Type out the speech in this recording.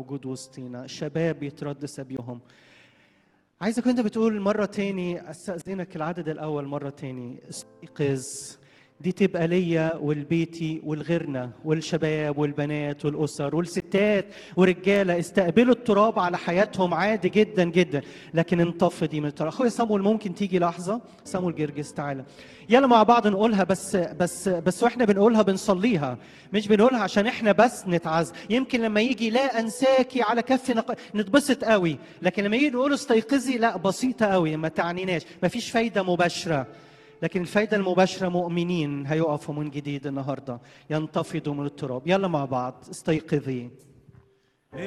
موجود وسطينا شباب يترد سبيهم عايزك وانت بتقول مرة تاني استأذنك العدد الأول مرة تاني استيقظ دي تبقى ليا ولبيتي ولغيرنا والشباب والبنات والأسر والستات ورجالة استقبلوا التراب على حياتهم عادي جدا جدا لكن انتفضي من التراب أخويا صامويل ممكن تيجي لحظة صامويل جرجس تعالى يلا مع بعض نقولها بس بس بس واحنا بنقولها بنصليها مش بنقولها عشان احنا بس نتعز يمكن لما يجي لا انساكي على كف نق... نتبسط قوي لكن لما يجي نقول استيقظي لا بسيطه قوي ما تعنيناش ما فيش فايده مباشره لكن الفايده المباشره مؤمنين هيقفوا من جديد النهارده ينتفضوا من التراب يلا مع بعض استيقظي